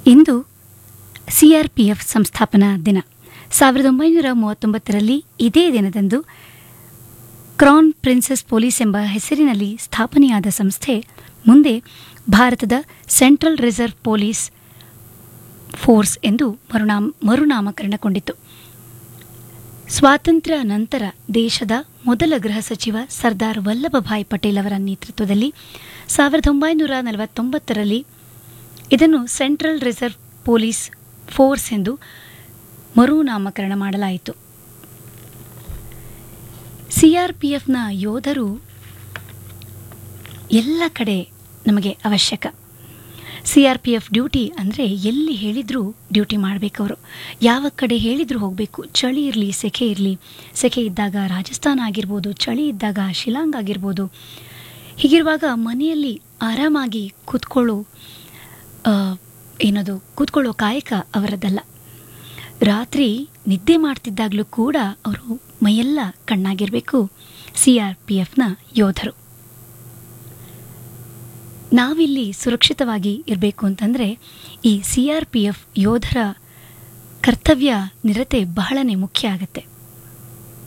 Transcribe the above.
ಇಂದು CRPF ಸಂಸ್ಥಾಪನಾ ದಿನ ಸಾವಿರದ ಒಂಬೈನೂರ ಮೂವತ್ತೊಂಬತ್ತರಲ್ಲಿ ಇದೇ ದಿನದಂದು ಕ್ರೌನ್ ಪ್ರಿನ್ಸಸ್ ಪೊಲೀಸ್ ಎಂಬ ಹೆಸರಿನಲ್ಲಿ ಸ್ಥಾಪನೆಯಾದ ಸಂಸ್ಥೆ ಮುಂದೆ ಭಾರತದ ಸೆಂಟ್ರಲ್ ರಿಸರ್ವ್ ಪೊಲೀಸ್ ಫೋರ್ಸ್ ಎಂದು ಮರುನಾಮ ಮರುನಾಮಕರಣಗೊಂಡಿತು ಸ್ವಾತಂತ್ರ್ಯ ನಂತರ ದೇಶದ ಮೊದಲ ಗೃಹ ಸಚಿವ ಸರ್ದಾರ್ ವಲ್ಲಭಭಾಯ್ ಪಟೇಲ್ ಅವರ ನೇತೃತ್ವದಲ್ಲಿ ಸಾವಿರದ ಒಂಬೈನೂರ ನಲವತ್ತೊಂಬತ್ತರಲ್ಲಿ ಇದನ್ನು ಸೆಂಟ್ರಲ್ ರಿಸರ್ವ್ ಪೊಲೀಸ್ ಫೋರ್ಸ್ ಎಂದು ಮರುನಾಮಕರಣ ಮಾಡಲಾಯಿತು ಸಿಆರ್ಪಿಎಫ್ನ ಯೋಧರು ಎಲ್ಲ ಕಡೆ ನಮಗೆ ಅವಶ್ಯಕ ಸಿಆರ್ಪಿಎಫ್ ಡ್ಯೂಟಿ ಅಂದರೆ ಎಲ್ಲಿ ಹೇಳಿದರೂ ಡ್ಯೂಟಿ ಮಾಡಬೇಕವರು ಯಾವ ಕಡೆ ಹೇಳಿದರೂ ಹೋಗಬೇಕು ಚಳಿ ಇರಲಿ ಸೆಕೆ ಇರಲಿ ಸೆಕೆ ಇದ್ದಾಗ ರಾಜಸ್ಥಾನ ಆಗಿರ್ಬೋದು ಚಳಿ ಇದ್ದಾಗ ಶಿಲಾಂಗ್ ಆಗಿರ್ಬೋದು ಹೀಗಿರುವಾಗ ಮನೆಯಲ್ಲಿ ಆರಾಮಾಗಿ ಕೂತ್ಕೊಳ್ಳೋ ಏನದು ಕೂತ್ಕೊಳ್ಳೋ ಕಾಯಕ ಅವರದ್ದಲ್ಲ ರಾತ್ರಿ ನಿದ್ದೆ ಮಾಡ್ತಿದ್ದಾಗಲೂ ಕೂಡ ಅವರು ಮೈಯೆಲ್ಲ ಕಣ್ಣಾಗಿರಬೇಕು ಸಿ ಆರ್ ಪಿ ಎಫ್ನ ಯೋಧರು ನಾವಿಲ್ಲಿ ಸುರಕ್ಷಿತವಾಗಿ ಇರಬೇಕು ಅಂತಂದರೆ ಈ ಸಿ ಆರ್ ಪಿ ಎಫ್ ಯೋಧರ ಕರ್ತವ್ಯ ನಿರತೆ ಬಹಳನೇ ಮುಖ್ಯ ಆಗುತ್ತೆ